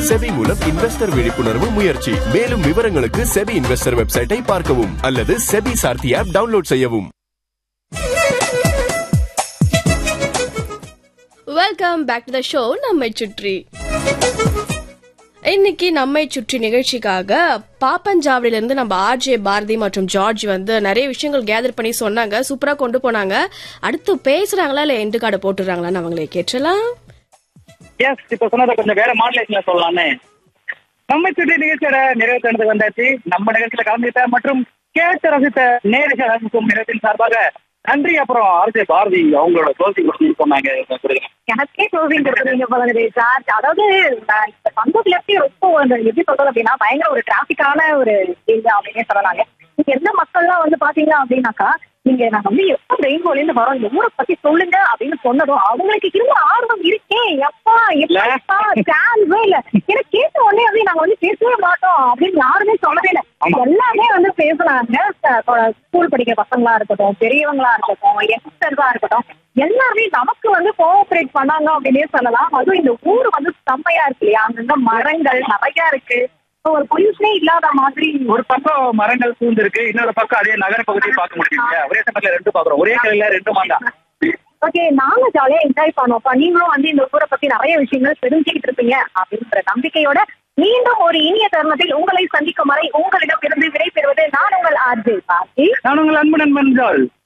SEBI மூலம் investor விழிப்புணர்வு முயற்சி மேலும் விவரங்களுக்கு செபி இன்வெஸ்டர் வெப்சைட்டை பார்க்கவும் அல்லது செபி சார்த்தி ஆப் டவுன்லோட் செய்யவும் welcome back to the show நம்மை சுற்றி இன்னைக்கு நம்மை சுற்றி நிகழ்ச்சிக்காக பாப்பஞ்சாவடியில இருந்து நம்ம ஆர்ஜே பாரதி மற்றும் ஜார்ஜ் வந்து நிறைய விஷயங்கள் கேதர் பண்ணி சொன்னாங்க சூப்பரா கொண்டு போனாங்க அடுத்து பேசுறாங்களா இல்ல எண்டு கார்டு போட்டுறாங்களான்னு அவங்களே கேட்டலாம் எஸ் இப்ப சொன்னதை கொஞ்சம் வேற மாடலேஷன்ல சொல்லலாமே நம்ம சுற்றி நிகழ்ச்சியோட நிறைவு தருணத்துக்கு வந்தாச்சு நம்ம நிகழ்ச்சியில கலந்துகிட்ட மற்றும் கேட்டு ரசித்த நேரடியாக ரசிக்கும் நிகழ்ச்சியின் சார்பாக நன்றி அப்புறம் ஆர்ஜே பாரதி அவங்களோட க்ளோசிங் கொடுத்து சொன்னாங்க கொடுங்க. எனக்கே க்ளோசிங் கொடுக்குறீங்க போல சார் அதாவது நான் இந்த சந்தோஷ்ல எப்படி ரொம்ப அந்த எப்படி சொல்றது அப்படின்னா பயங்கர ஒரு டிராபிக்கான ஒரு ஏரியா அப்படின்னே சொல்லலாங்க இங்க எந்த மக்கள்லாம் வந்து பாத்தீங்க அப்படின்னாக்கா நீங்க நாங்க வந்து எப்ப ரெயின்போல இருந்து வரோம் இந்த ஊரை பத்தி சொல்லுங்க அப்படின்னு சொன்னதும் அவங்களுக்கு இருந்த ஆர்வம் இருக்கே எப்பா எப்பா சான்ஸே இல்ல எனக்கு கேட்ட உடனே வந்து நாங்க வந்து பேசவே மாட்டோம் அப்படின்னு யாருமே சொல்லவே இல்லை ஆமா. எல்லாமே வந்து பேசுனாங்க ஸ்கூல் படிக்கிற பசங்களா இருக்கட்டும் பெரியவங்களா இருக்கட்டும் யங்ஸ்டர்ஸா இருக்கட்டும் எல்லாருமே நமக்கு வந்து கோஆபரேட் பண்ணாங்க அப்படின்னே சொல்லலாம் அதுவும் இந்த ஊர் வந்து செம்மையா இருக்கு இல்லையா அங்கங்க மரங்கள் நிறைய இருக்கு ஒரு பொல்யூஷனே இல்லாத மாதிரி ஒரு பக்கம் மரங்கள் சூழ்ந்து இருக்கு இன்னொரு பக்கம் அதே நகர பகுதியை பார்க்க முடியுங்க ஒரே சமயத்துல ரெண்டு பாக்குறோம் ஒரே கலையில ரெண்டு மாங்கா ஓகே நாங்க ஜாலியா என்ஜாய் பண்ணோம்ப்பா நீங்களும் வந்து இந்த ஊரை பத்தி நிறைய விஷயங்கள் தெரிஞ்சுக்கிட்டு இருப்பீங்க அப்படின்ற நம்பிக்கையோட மீண்டும் ஒரு இனிய தருணத்தில் உங்களை சந்திக்கும் வரை உங்களிடம் இருந்து விடைபெறுவது நான் உங்கள் ஆர்ஜே பாட்டி நான் உங்கள் அன்பு நண்பன் ஜால்